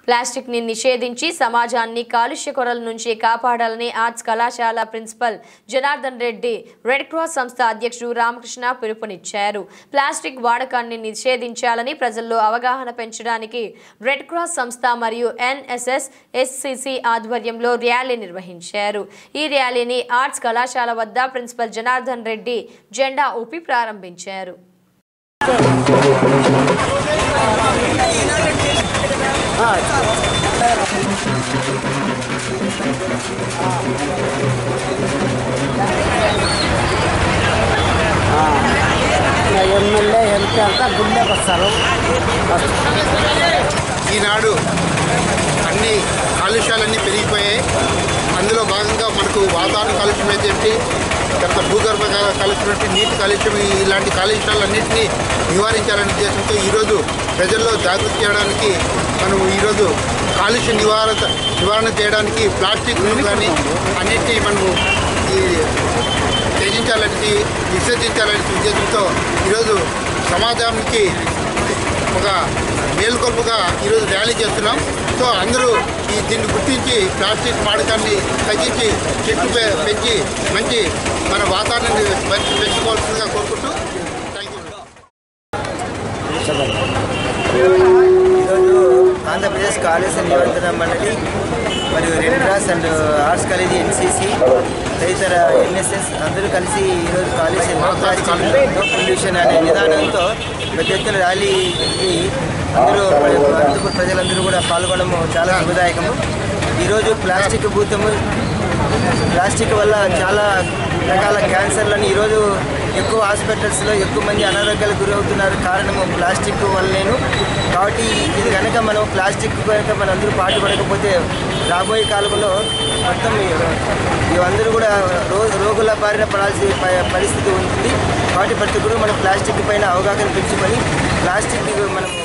plastic ని నిషేధించి సమాజాన్ని కాలుష్య కొరల నుంచి కాపాడాలని ఆర్ట్స్ కళాశాల principal Janardhan Reddy red cross సంస్థ అధ్యక్షుడు రామకృష్ణ పిలుపునిచ్చారు ప్లాస్టిక్ వాడకాన్ని నిషేధించాలని ప్రజల్లో అవగాహన పెంచడానికి రెడ్ క్రాస్ సంస్థ మరియు ఎన్ఎస్ఎస్ ఎస్సిసి ఆధ్వర్యంలో ర్యాలీ నిర్వహించారు ఈ ర్యాలీని ఆర్ట్స్ కళాశాల వద్ద ప్రిన్సిపల్ జనార్దన్ రెడ్డి జెండా ఊపి ప్రారంభించారు ఎమ్మెల్యే ఎంపీ అంతా గుళ్ళకి వస్తారు ఈనాడు అన్ని కాలుష్యాలన్నీ పెరిగిపోయాయి అందులో భాగంగా మనకు వాతావరణ కాలుష్యం అయితే ఏంటి, తర్వాత భూగర్భ కా- కాలుష్యం ఏంటి, నీటి కాలుష్యం ఈ- ఇలాంటి కాలుష్యాలన్నింటినీ నివారించాలనే ఉద్దేశంతో ఈరోజు ప్రజల్లో జాగృతి చేయడానికి మనం ఈరోజు కాలుష్య నివారణ నివారణ చేయడానికి ప్లాస్టిక్ కానీ అన్నింటినీ మనము ఈ త్యజించాలని విసర్జించాలనే ఉద్దేశంతో ఈరోజు సమాజానికి ఒక మేలుకొల్పుగా ఈరోజు ర్యాలీ చేస్తున్నాం సో అందరూ ఈ దీన్ని గుర్తించి ప్లాస్టిక్ వాడకాన్ని తగ్గించి చెట్లు పె- పెంచి మంచి మన వాతావరణాన్ని పెంచు- పెంచుకోవాల్సిందిగా కోరుకుంటూ థ్యాంక్ యూ ఈరోజు ఆంధ్రప్రదేశ్ కాలుష్య నియంత్రణ మండలి మరియు red cross and arts college NCC తదితర ఎన్ఎస్ఎస్ అందరూ కలిసి ఈరోజు కాలుష్య నో పొల్యూషన్ అనే నిదానంతో పెద్ద ఎత్తున ర్యాలీకి అందరూ అందుకు ప్రజలందరూ కూడా పాల్గొనడం చాలా శుభదాయకము ఈరోజు ప్లాస్టిక్ భూతము ప్లాస్టిక్ వల్ల చాలా రకాల క్యాన్సర్లను ఈరోజు ఎక్కువ హాస్పిటల్స్లో ఎక్కువ మంది అనారోగ్యాలకు గురవుతున్నారు కారణము ప్లాస్టిక్ వల్లనేను కాబట్టి ఇది కనుక మనం ప్లాస్టిక్ కనుక మనం అందరూ పాటుపడకపోతే రాబోయే కాలంలో మొత్తం ఇవందరూ కూడా రో రోగుల బారిన పడాల్సిన ప- పరిస్థితి ఉంటుంది కాబట్టి ప్రతి ఒక్కరు మనం ప్లాస్టిక్ పైన అవగాహన పెంచుకొని ప్లాస్టిక్ మనం